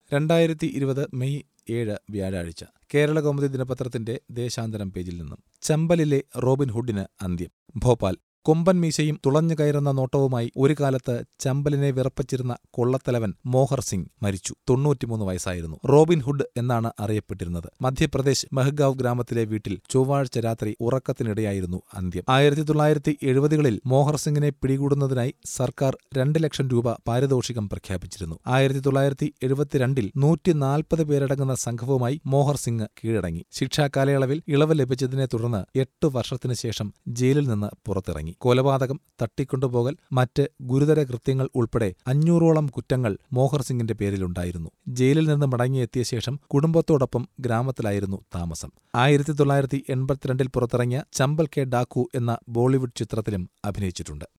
രണ്ടായിരത്തി ഇരുപത് മെയ് ഏഴ് വ്യാഴാഴ്ച കേരള കൗമുദി ദിനപത്രത്തിന്റെ ദേശാന്തരം പേജിൽ നിന്നും ചമ്പലിലെ റോബിൻ ഹുഡിന് അന്ത്യം ഭോപ്പാൽ കൊമ്പൻ മീശയും തുളഞ്ഞു കയറുന്ന നോട്ടവുമായി ഒരു കാലത്ത് ചമ്പലിനെ വിറപ്പിച്ചിരുന്ന കൊള്ളത്തലവൻ മോഹർ സിംഗ് മരിച്ചു തൊണ്ണൂറ്റിമൂന്ന് വയസ്സായിരുന്നു റോബിൻ ഹുഡ് എന്നാണ് അറിയപ്പെട്ടിരുന്നത് മധ്യപ്രദേശ് മെഹ്ഗാവ് ഗ്രാമത്തിലെ വീട്ടിൽ ചൊവ്വാഴ്ച രാത്രി ഉറക്കത്തിനിടെയായിരുന്നു അന്ത്യം ആയിരത്തി തൊള്ളായിരത്തി എഴുപതുകളിൽ മോഹർ സിംഗിനെ പിടികൂടുന്നതിനായി സർക്കാർ രണ്ട് ലക്ഷം രൂപ പാരിതോഷികം പ്രഖ്യാപിച്ചിരുന്നു ആയിരത്തി തൊള്ളായിരത്തി എഴുപത്തിരണ്ടിൽ നൂറ്റി നാൽപ്പത് പേരടങ്ങുന്ന സംഘവുമായി മോഹർ സിംഗ് കീഴടങ്ങി ശിക്ഷാ കാലയളവിൽ ഇളവ് ലഭിച്ചതിനെ തുടർന്ന് എട്ട് വർഷത്തിനു ശേഷം ജയിലിൽ നിന്ന് പുറത്തിറങ്ങി കൊലപാതകം തട്ടിക്കൊണ്ടുപോകൽ മറ്റ് ഗുരുതര കൃത്യങ്ങൾ ഉൾപ്പെടെ അഞ്ഞൂറോളം കുറ്റങ്ങൾ മോഹർ സിംഗിന്റെ പേരിലുണ്ടായിരുന്നു ജയിലിൽ നിന്ന് മടങ്ങിയെത്തിയ ശേഷം കുടുംബത്തോടൊപ്പം ഗ്രാമത്തിലായിരുന്നു താമസം ആയിരത്തി തൊള്ളായിരത്തി എൺപത്തിരണ്ടിൽ പുറത്തിറങ്ങിയ ചമ്പൽ കെ ഡാക്കു എന്ന ബോളിവുഡ് ചിത്രത്തിലും അഭിനയിച്ചിട്ടുണ്ട്